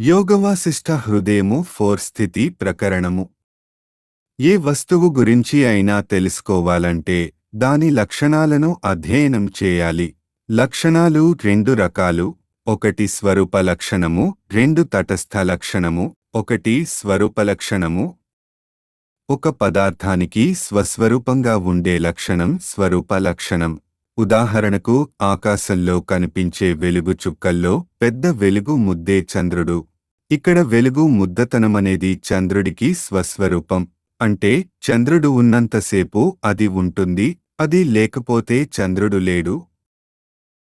యోగవాసిష్ట హృదయము ఫోర్ స్థితి ప్రకరణము ఏ వస్తువు గురించి అయినా తెలుసుకోవాలంటే దాని లక్షణాలను అధ్యయనం చేయాలి లక్షణాలు రెండు రకాలు ఒకటి స్వరూప లక్షణము రెండు తటస్థ లక్షణము ఒకటి స్వరూప లక్షణము ఒక పదార్థానికి స్వస్వరూపంగా ఉండే లక్షణం స్వరూప లక్షణం ఉదాహరణకు ఆకాశంలో కనిపించే వెలుగు చుక్కల్లో పెద్ద వెలుగు ముద్దే చంద్రుడు ఇక్కడ వెలుగు ముద్దతనమనేది చంద్రుడికి స్వస్వరూపం అంటే చంద్రుడు ఉన్నంతసేపు అది ఉంటుంది అది లేకపోతే చంద్రుడు లేడు